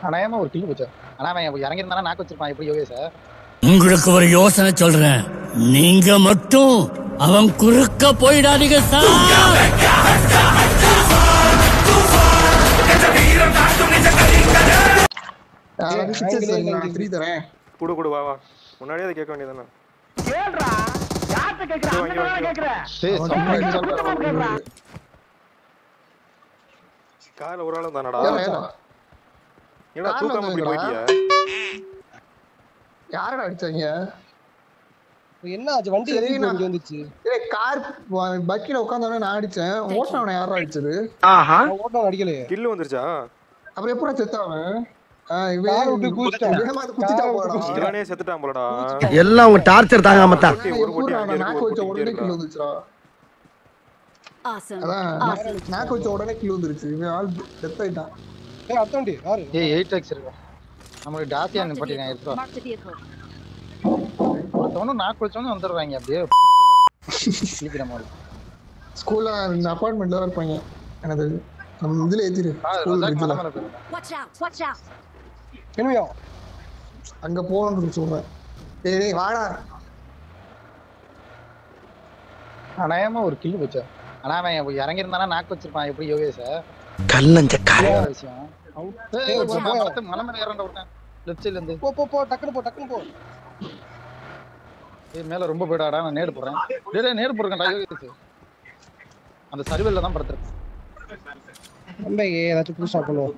அனாயமா ஒரு கிளி போச்சு ஆனா அவன் இறங்கி இருந்தானா நாக்கு வச்சிருப்பான் எப்படி யோகேஷ் உங்களுக்கு ஒரு யோசனை சொல்றேன் நீங்க மட்டும் அவன் குறுக்க போயிடாதீங்க சார் யாராவது சிக்ஸஸ் நான் த்ரீ தரேன் குடு குடு வா வா முன்னாடியே அதை கேட்க வேண்டியதானே டேய் செம்ம இன்சல்ட் கால ஒரு ஆளு தானடா ஏன் ஏன்? ஏடா கார்ல தூக்காம இப்படி வந்தாங்கடா. போயிட்டியா யாரடா அடிச்சாங்க என்ன ஆச்சு வண்டி சரி, எதுக்கு நான்- இங்க வந்துச்சு ஏய் கார் பக்கில உட்காந்தவனே நான் அடிச்சேன் ஓட்டுனவனை யாரா அடிச்சது நான் ஓட்டம் அடிக்கலையே கில்லு வந்துருச்சா அப்புறம் எப்படா செத்தவன் ஆ, இவன் காரை விட்டு குதிச்சிட்டான். ஏமாந்து குத்திட்டா காரை விட்டு போடா. குதிச்சிட்டான். இவனே செத்துட்டான் போலடா எல்லாம் உங்க டார்ச்சர் தாங்காம தான் ஒட்டி ஒரு பொட்டி ஊர்ல அங்க அவனை இருக்கு, நாக்கு ஒரு வச்ச பொட்டி உடனே இங்க கில் இருக்கா வந்துச்சுடா Awesome. அதான் Awesome. நாக்கு வச்ச உடனே கில் வந்துருச்சு இவன் ஆள் டெத் ஆயிட்டான் ஏய் அத்தண்டி யாரு ஏய் எயிட் எக்ஸ் இருக்கு நம்மளுக்கு டாசியா Marked a நிப்பாட்டிருக்காங்க vehicle. எடுத்துரும் Marked a vehicle. ஒருத்தவனும் நாக்கு வச்சவனும் வந்துடுறாங்க அப்படியே கிளிக்கிற மாதிரி ஸ்கூல்ல இந்த அபார்ட்மெண்ட்ல தான் இருப்பாங்க எனக்கு நம்ம இதுல ஏத்திரு ஆ, ஸ்கூல் ரஜாக் இதுல மலை மேல போயிருக்கான். Watch out. Watch out. என்னையா அங்க போகணும்னு சொல்றேன் டேய் டேய் வாடா அனாயமா ஒரு கிளி போச்சு ஆனா அவன் இறங்கி இருந்தானா நாக்கு வச்சிருப்பான் எப்படி யோகேஷ் கல்லஞ்சக்கார விஷயம் ஏய், ஏய், ஒரு போ, ம- போ. மரத்து- மலை மேல ஏறണ്ട ஒருத்தன் லெஃப்ட் சைடுல இருந்து போ போ போ டக்குனு போ டக்குனு போ ஏய் மேல ரொம்ப போயிடாடா நான் நேடு போடுறேன் டேய் டேய், நேடு போடுறேன்டா யோகேஷ் அந்த சரிவல்ல தான் படுத்துருக்கேன் நம்ம ஏதாச்சும் புதுசா பண்ணுவோம்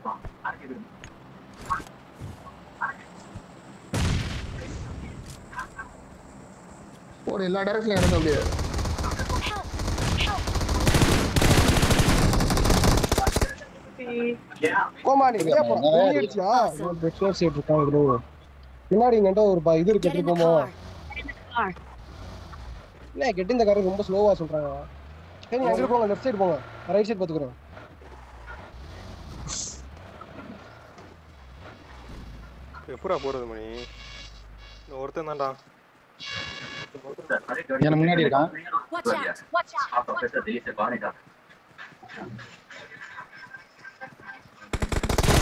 ஒரு எல்லா டேரக்ட்லயும் இறங்க அப்படியே கோமா நீ வெளிய போ வெளியடிச்சியா பெட்ரோல் சைடு இருக்கான் ப்ரோ பின்னாடி இங்கட்ட ஒரு ப- இது இருக்கு Get in எடுத்துட்டு the போமோ car. Get in the car. இல்ல கெட் இந்த கார் ரொம்ப ஸ்லோவா சொல்றாங்க சரி நீங்க அங்க போங்க லெஃப்ட் சைடு போங்க ரைட் சைடு பாத்துக்குறேன் எப்படா போறது மணி இந்த ஒருத்தன் தான்டா எனக்கு முன்னாடி இருக்கான் Watch out. Watch out.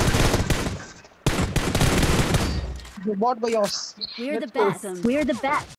பாட் பை யோஸ் We're the best. We're the best.